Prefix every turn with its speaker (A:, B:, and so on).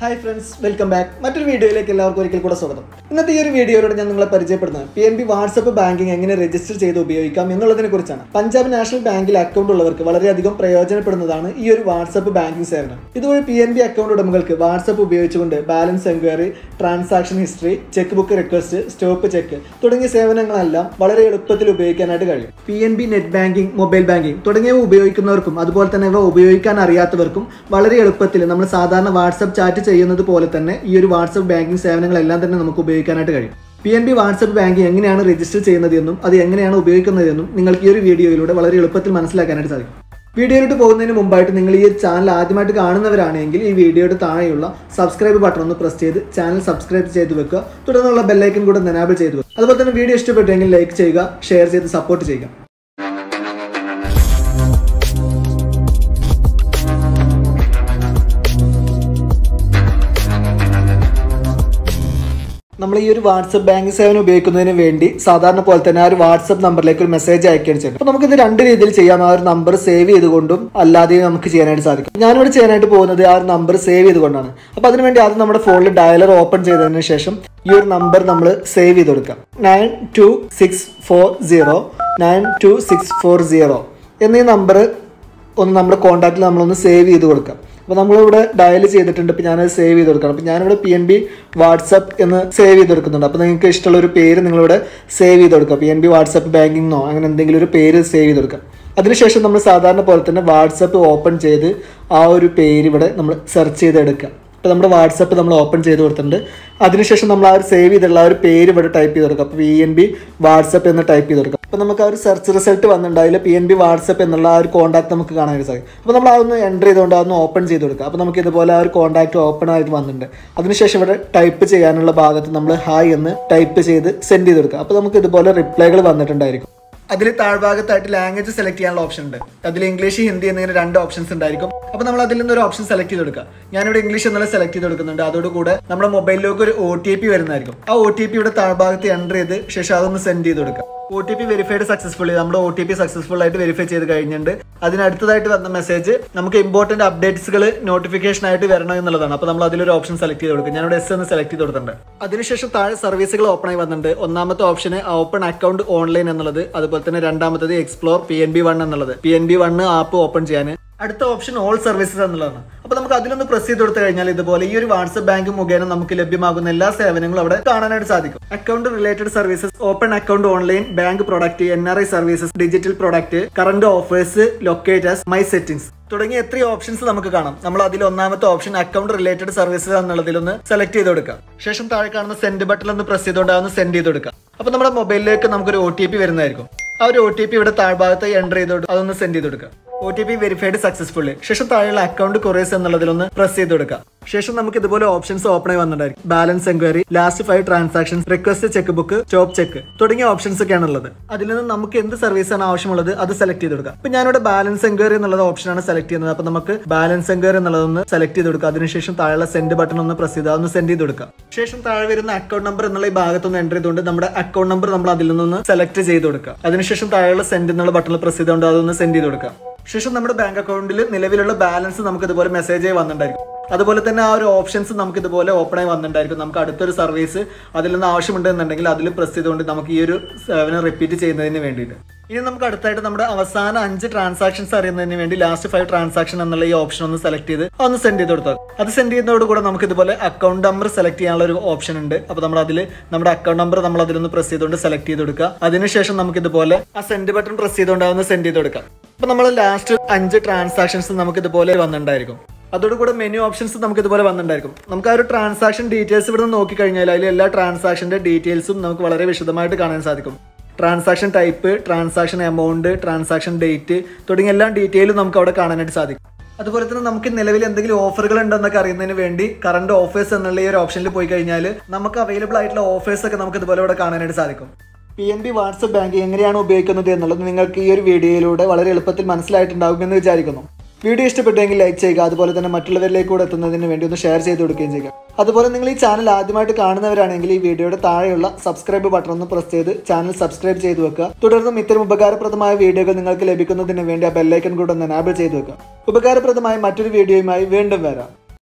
A: hi friends welcome back മറ്റൊരു വീഡിയോയിലേക്ക് എല്ലാവർക്കും ഒരിക്കൽ കൂടെ സ്വാഗതം ഇന്നത്തെ ഈ ഒരു വീഡിയോയിലൂടെ ഞാൻ നിങ്ങളെ പരിചയപ്പെടുന്നത് P N B WhatsApp banking എങ്ങനെ രജിസ്റ്റർ ചെയ്ത് ഉപയോഗിക്കാം എന്നുള്ളതിനെ കുറിച്ചാണ് പഞ്ചാബ് നാഷണൽ ബാങ്കിൽ അക്കൗണ്ട് ഉള്ളവർക്ക് വളരെയധികം പ്രയോജനപ്പെടുന്നതാണ് ഈ ഒരു വാട്സപ്പ് ബാങ്കിങ് സേവനം ഇതുവഴി പി എൻ ബി അക്കൗണ്ട് ഉടമകൾക്ക് വാട്സപ്പ് ഉപയോഗിച്ചുകൊണ്ട് balance enquiry transaction history cheque book request stop cheque തുടങ്ങിയ സേവനങ്ങളെല്ലാം വളരെ എളുപ്പത്തിൽ ഉപയോഗിക്കാനായിട്ട് കഴിയും P N B net banking mobile banking തുടങ്ങിയവ ഉപയോഗിക്കുന്നവർക്കും അതുപോലെ തന്നെ ഇവ ഉപയോഗിക്കാൻ അറിയാത്തവർക്കും വളരെ എളുപ്പത്തിൽ നമ്മൾ സാധാരണ വാട്സപ്പ് ചാറ്റ് ചെയ്യുന്നത് പോലെ തന്നെ ഈ ഒരു വാട്സപ്പ് ബാങ്കിങ് സേവനങ്ങളെല്ലാം തന്നെ നമുക്ക് ഉപയോഗിക്കാനായിട്ട് കഴിയും P N B WhatsApp banking എങ്ങനെയാണ് രജിസ്റ്റർ ചെയ്യുന്നത് എന്നും അത് എങ്ങനെയാണ് ഉപയോഗിക്കുന്നത് എന്നും നിങ്ങൾക്ക് ഈ ഒരു വീഡിയോയിലൂടെ വളരെ എളുപ്പത്തിൽ മനസ്സിലാക്കാനായിട്ട് സാധിക്കും വീഡിയോയിലോട്ട് പോകുന്നതിന് മുമ്പായിട്ട് നിങ്ങൾ ഈ ചാനൽ ആദ്യമായിട്ട് കാണുന്നവരാണെങ്കിൽ ഈ വീഡിയോയുടെ താഴെയുള്ള സബ്സ്ക്രൈബ് ബട്ടൺ ഒന്ന് പ്രസ് ചെയ്ത് ചാനൽ സബ്സ്ക്രൈബ് ചെയ്ത് വെക്കുക തുടർന്നുള്ള ബെല്ലൈക്കൻ കൂടെ എനാബിൾ ചെയ്ത് വെക്കുക അതുപോലെ തന്നെ വീഡിയോ ഇഷ്ടപ്പെട്ടെങ്കിൽ ലൈക്ക് ചെയ്യുക ഷെയർ ചെയ്ത് സപ്പോർട്ട് ചെയ്യുക നമ്മൾ ഈ ഒരു വാട്സപ്പ് ബാങ്ക് സേവനം ഉപയോഗിക്കുന്നതിന് വേണ്ടി സാധാരണ പോലെ തന്നെ ആ ഒരു വാട്സപ്പ് നമ്പറിലേക്ക് ഒരു മെസ്സേജ് അയക്കുകയാണ് ചെയ്യുന്നത് അപ്പോൾ നമുക്കിത് രണ്ട് രീതിയിൽ ചെയ്യാം ആ ഒരു നമ്പർ സേവ് ചെയ്തുകൊണ്ടും അല്ലാതെയും നമുക്ക് ചെയ്യാനായിട്ട് സാധിക്കും ഞാനിവിടെ ചെയ്യാനായിട്ട് പോകുന്നത് ആ ഒരു നമ്പർ സേവ് ചെയ്തുകൊണ്ടാണ് അപ്പോൾ അതിനുവേണ്ടി ആദ്യം നമ്മുടെ ഫോണിൽ ഡയലർ ഓപ്പൺ ചെയ്തതിന് ശേഷം ഈ ഒരു നമ്പർ നമ്മൾ സേവ് ചെയ്ത് കൊടുക്കാം nine two six four zero nine two six four zero എന്നീ നമ്പർ ഒന്ന് നമ്മുടെ കോൺടാക്റ്റിൽ നമ്മളൊന്ന് സേവ് ചെയ്ത് കൊടുക്കാം അപ്പോൾ നമ്മളിവിടെ ഡയൽ ചെയ്തിട്ടുണ്ട് ഇപ്പോൾ ഞാനത് സേവ് ചെയ്ത് കൊടുക്കണം അപ്പോൾ ഞാനിവിടെ പി എൻ ബി വാട്സപ്പ് എന്ന് സേവ് ചെയ്ത് കൊടുക്കുന്നുണ്ട് അപ്പോൾ നിങ്ങൾക്ക് ഇഷ്ടമുള്ള ഒരു പേര് നിങ്ങളിവിടെ സേവ് ചെയ്ത് കൊടുക്കുക പി എൻ ബി വാട്സപ്പ് ബാങ്കിങ്ങോ അങ്ങനെ എന്തെങ്കിലും ഒരു പേര് സേവ് ചെയ്ത് കൊടുക്കുക അതിനുശേഷം നമ്മൾ സാധാരണ പോലെ തന്നെ വാട്സപ്പ് ഓപ്പൺ ചെയ്ത് ആ ഒരു പേര് ഇവിടെ നമ്മൾ സെർച്ച് ചെയ്തെടുക്കുക ഇപ്പോൾ നമ്മുടെ വാട്സപ്പ് നമ്മൾ ഓപ്പൺ ചെയ്ത് കൊടുത്തിട്ടുണ്ട് അതിനുശേഷം നമ്മൾ ആ ഒരു സേവ് ചെയ്തിട്ടുള്ള ആ ഒരു പേര് ഇവിടെ ടൈപ്പ് ചെയ്ത് കൊടുക്കുക അപ്പോൾ പി എൻ ബി വാട്സപ്പ് എന്ന് ടൈപ്പ് ചെയ്ത് കൊടുക്കുക അപ്പോൾ നമുക്ക് ആ ഒരു സെർച്ച് റിസൾട്ട് വന്നിട്ടുണ്ട് അതിൽ പി എൻ ബി വാട്സപ്പ് എന്നുള്ള ആ ഒരു കോൺടാക്ട് നമുക്ക് കാണാനായിട്ട് സാധിക്കും അപ്പോൾ നമ്മൾ അതൊന്ന് എൻ്റർ ചെയ്തുകൊണ്ട് അതൊന്ന് ഓപ്പൺ ചെയ്ത് കൊടുക്കുക അപ്പോൾ നമുക്ക് ഇതുപോലെ ആ ഒരു കോൺടാക്ട് ഓപ്പൺ ആയിട്ട് വന്നിട്ടുണ്ട് അതിനുശേഷം ഇവിടെ ടൈപ്പ് ചെയ്യാനുള്ള ഭാഗത്ത് നമ്മൾ ഹായ് എന്ന് ടൈപ്പ് ചെയ്ത് സെൻഡ് ചെയ്ത് കൊടുക്കുക അപ്പോൾ നമുക്ക് ഇതുപോലെ റിപ്ലൈകൾ വന്നിട്ടുണ്ടായിരിക്കും അതിൽ താഴ്ഭാഗത്തായിട്ട് ലാംഗ്വേജ് സെലക്ട് ചെയ്യാനുള്ള ഓപ്ഷൻ ഉണ്ട് അതിൽ ഇംഗ്ലീഷ് ഹിന്ദി എന്നിങ്ങനെ രണ്ട് ഓപ്ഷൻസ് ഉണ്ടായിരിക്കും അപ്പോൾ നമ്മൾ അതിൽ നിന്ന് ഒരു ഓപ്ഷൻ സെലക്ട് ചെയ്ത് കൊടുക്കുക ഞാനിവിടെ ഇംഗ്ലീഷ് എന്നുള്ള സെലക്ട് ചെയ്ത് കൊടുക്കുന്നുണ്ട് അതോടുകൂടെ നമ്മുടെ മൊബൈലിലേക്ക് ഒരു ഒ ടി പി വരുന്നതായിരിക്കും ആ ഒ ടി പി ഇവിടെ താഴ്ഭാഗത്ത് എൻ്റർ ചെയ്ത് ശേഷം അതൊന്ന് സെൻഡ് ചെയ്ത് കൊടുക്കുക O T P verified successfully നമ്മുടെ ഒ ടി പി സക്സസ്ഫുൾ ആയിട്ട് വെരിഫൈ ചെയ്ത് കഴിഞ്ഞിട്ടുണ്ട് അതിനടുത്തതായിട്ട് വന്ന മെസ്സേജ് നമുക്ക് ഇമ്പോർട്ടന്റ് അപ്ഡേറ്റ്സുകൾ നോട്ടിഫിക്കേഷൻ ആയിട്ട് വരണം എന്നുള്ളതാണ് അപ്പോൾ നമ്മൾ അതിലൊരു ഓപ്ഷൻ സെലക്ട് ചെയ്ത് കൊടുക്കും ഞാനിവിടെ എസ് എന്ന് സെലക്ട് ചെയ്ത് കൊടുത്തിട്ടുണ്ട് അതിനുശേഷം താഴെ സർവീസുകൾ ഓപ്പൺ ആയി വന്നിട്ടുണ്ട് ഒന്നാമത്തെ ഓപ്ഷന് ഓപ്പൺ അക്കൗണ്ട് ഓൺലൈൻ എന്നുള്ളത് അതുപോലെ തന്നെ രണ്ടാമത്തത് explore P N B one എന്നുള്ളത് P N B one app open ചെയ്യാൻ അടുത്ത ഓപ്ഷൻ ഓൾ സർവീസസ് എന്നുള്ളതാണ് അപ്പോൾ നമുക്ക് അതിലൊന്ന് പ്രസ് ചെയ്ത് കൊടുത്തു കഴിഞ്ഞാൽ ഇതുപോലെ ഈ ഒരു വാട്സ്ആപ്പ് ബാങ്ക് മുഖേന നമുക്ക് ലഭ്യമാകുന്ന എല്ലാ സേവനങ്ങളും അവിടെ കാണാനായിട്ട് സാധിക്കും account related services open account online bank product N R I services digital product current offers locators my settings തുടങ്ങിയ എത്രയോ ഓപ്ഷൻസ് നമുക്ക് കാണാം നമ്മൾ അതിൽ ഒന്നാമത്തെ ഓപ്ഷൻ അക്കൗണ്ട് റിലേറ്റഡ് സർവീസസ് എന്നുള്ളതിലൊന്ന് സെലക്ട് ചെയ്ത് കൊടുക്കാം ശേഷം താഴെ കാണുന്ന സെൻഡ് ബട്ടൺ ഒന്ന് പ്രസ് ചെയ്തുകൊണ്ട് അതൊന്ന് സെൻഡ് ചെയ്ത് കൊടുക്കാം അപ്പോൾ നമ്മുടെ മൊബൈലിലേക്ക് നമുക്കൊരു ഒ ടി പി വരുന്നതായിരിക്കും ആ ഒരു ഒ ടി പി ഇവിടെ താഴ്ഭാഗത്ത് എൻ്റർ ചെയ്തോട്ട് അതൊന്ന് സെൻഡ് ചെയ്ത് കൊടുക്കുക O T P verified successfully ശേഷം താഴെയുള്ള അക്കൗണ്ട് കൊറേസ് എന്നുള്ളതിലൊന്ന് പ്രസ് ചെയ്ത് കൊടുക്കുക ശേഷം നമുക്ക് ഇതുപോലെ ഓപ്ഷൻസ് ഓപ്പൺ ആയി വന്നിട്ടുണ്ടായിരിക്കും balance enquiry last five transactions request cheque book stop cheque തുടങ്ങിയ ഓപ്ഷൻസ് ഒക്കെയാണ് ഉള്ളത് അതിൽ നിന്ന് നമുക്ക് എന്ത് സർവീസ് ആണ് ആവശ്യമുള്ളത് അത് സെലക്ട് ചെയ്ത് കൊടുക്കുക ഇപ്പൊ ഞാനിവിടെ ബാലൻസ് എൻക്വയറി എന്നുള്ള ഓപ്ഷനാണ് സെലക്ട് ചെയ്യുന്നത് അപ്പൊ നമുക്ക് ബാലൻസ് എൻക്വയറി എന്നുള്ളതൊന്ന് സെലക്ട് ചെയ്ത് കൊടുക്കുക അതിനുശേഷം താഴെ സെൻഡ് ബട്ടൺ ഒന്ന് പ്രസ് ചെയ്ത് അതൊന്ന് സെൻഡ് ചെയ്ത് കൊടുക്കുക ശേഷം താഴെ വരുന്ന അക്കൗണ്ട് നമ്പർ എന്നുള്ള ഈ ഭാഗത്തൊന്ന് എൻ്റർ ചെയ്തുകൊണ്ട് നമ്മുടെ അക്കൗണ്ട് നമ്പർ നമ്മൾ അതിൽ നിന്ന് സെലക്ട് ചെയ്ത് കൊടുക്കുക അതിനുശേഷം താഴെയുള്ള സെൻഡ് എന്നുള്ള ബട്ടണിൽ പ്രസ് ചെയ്തുകൊണ്ട് അതൊന്ന് സെൻഡ് ചെയ്ത് കൊടുക്കുക ശേഷം നമ്മുടെ ബാങ്ക് അക്കൗണ്ടിൽ നിലവിലുള്ള ബാലൻസ് നമുക്ക് ഇതുപോലെ മെസ്സേജ് ആയി വന്നിട്ടുണ്ടായിരിക്കും അതുപോലെ തന്നെ ആ ഒരു ഓപ്ഷൻസ് നമുക്ക് ഇതുപോലെ ഓപ്പൺ ആയി വന്നിട്ടുണ്ടായിരിക്കും നമുക്ക് അടുത്തൊരു സർവീസ് അതിൽ നിന്ന് ആവശ്യമുണ്ടെന്നുണ്ടെങ്കിൽ അതിൽ പ്രസ് ചെയ്തുകൊണ്ട് നമുക്ക് ഈ ഒരു സേവനം റിപ്പീറ്റ് ചെയ്യുന്നതിന് വേണ്ടിയിട്ട് ഇനി നമുക്ക് അടുത്തായിട്ട് നമ്മുടെ അവസാന അഞ്ച് ട്രാൻസാക്ഷൻസ് അറിയുന്നതിന് വേണ്ടി ലാസ്റ്റ് ഫൈവ് ട്രാൻസാക്ഷൻ എന്നുള്ള ഈ ഓപ്ഷൻ ഒന്ന് സെലക്ട് ചെയ്ത് ഒന്ന് സെൻഡ് ചെയ്ത് കൊടുത്താൽ അത് സെൻഡ് ചെയ്യുന്നതോട് കൂടെ നമുക്ക് ഇതുപോലെ അക്കൗണ്ട് നമ്പർ സെലക്ട് ചെയ്യാനുള്ള ഒരു ഓപ്ഷൻ ഉണ്ട് അപ്പോൾ നമ്മൾ അതിൽ നമ്മുടെ അക്കൗണ്ട് നമ്പർ നമ്മൾ അതിലൊന്ന് പ്രസ് ചെയ്തുകൊണ്ട് സെലക്ട് ചെയ്ത് കൊടുക്കുക അതിനുശേഷം നമുക്ക് ഇതുപോലെ ആ സെൻഡ് ബട്ടൺ പ്രസ് ചെയ്തുകൊണ്ട് അതൊന്ന് സെൻഡ് ചെയ്ത് കൊടുക്കാം അപ്പോൾ നമ്മൾ ലാസ്റ്റ് അഞ്ച് ട്രാൻസാക്ഷൻസ് നമുക്ക് ഇതുപോലെ വന്നിട്ടുണ്ടായിരിക്കും അതോടുകൂടെ മെനു ഓപ്ഷൻസ് നമുക്ക് ഇതുപോലെ വന്നിട്ടുണ്ടായിരിക്കും നമുക്ക് ആ ഒരു ട്രാൻസാക്ഷൻ ഡീറ്റെയിൽസ് ഇവിടെ നിന്ന് നോക്കിക്കഴിഞ്ഞാൽ അതിൽ എല്ലാ ട്രാൻസാക്ഷൻ്റെ ഡീറ്റെയിൽസും നമുക്ക് വളരെ വിശദമായിട്ട് കാണാൻ സാധിക്കും transaction type transaction amount transaction date തുടങ്ങിയ എല്ലാ ഡീറ്റെയിലും നമുക്ക് അവിടെ കാണാനായിട്ട് സാധിക്കും അതുപോലെ തന്നെ നമുക്ക് നിലവിൽ എന്തെങ്കിലും ഓഫറുകൾ ഉണ്ടെന്നൊക്കെ അറിയുന്നതിന് വേണ്ടി കറണ്ട് ഓഫേഴ്സ് എന്നുള്ള ഈ ഒരു ഓപ്ഷനിൽ പോയി കഴിഞ്ഞാൽ നമുക്ക് അവൈലബിൾ ആയിട്ടുള്ള ഓഫേഴ്സ് ഒക്കെ നമുക്ക് ഇതുപോലെ ഇവിടെ കാണാനായിട്ട് സാധിക്കും P N B WhatsApp bank എങ്ങനെയാണ് ഉപയോഗിക്കുന്നത് എന്നുള്ളത് നിങ്ങൾക്ക് ഈ ഒരു വീഡിയോയിലൂടെ വളരെ എളുപ്പത്തിൽ മനസ്സിലായിട്ടുണ്ടാകുമെന്ന് വിചാരിക്കുന്നു വീഡിയോ ഇഷ്ടപ്പെട്ടെങ്കിൽ ലൈക്ക് ചെയ്യുക അതുപോലെ തന്നെ മറ്റുള്ളവരിലേക്ക് കൂടെ എത്തുന്നതിന് വേണ്ടി ഒന്ന് ഷെയർ ചെയ്ത് കൊടുക്കുകയും ചെയ്യുക അതുപോലെ നിങ്ങൾ ഈ ചാനൽ ആദ്യമായിട്ട് കാണുന്നവരാണെങ്കിൽ ഈ വീഡിയോയുടെ താഴെയുള്ള സബ്സ്ക്രൈബ് ബട്ടൺ ഒന്ന് പ്രസ് ചെയ്ത് ചാനൽ സബ്സ്ക്രൈബ് ചെയ്ത് വെക്കുക തുടർന്നും ഇത്തരം ഉപകാരപ്രദമായ വീഡിയോകൾ നിങ്ങൾക്ക് ലഭിക്കുന്നതിന് വേണ്ടി ആ ബെല്ലൈക്കൺ കൂടെ ഒന്ന് എനാബിൾ ചെയ്ത് വെക്കുക ഉപകാരപ്രദമായ മറ്റൊരു വീഡിയോയുമായി വീണ്ടും വരാം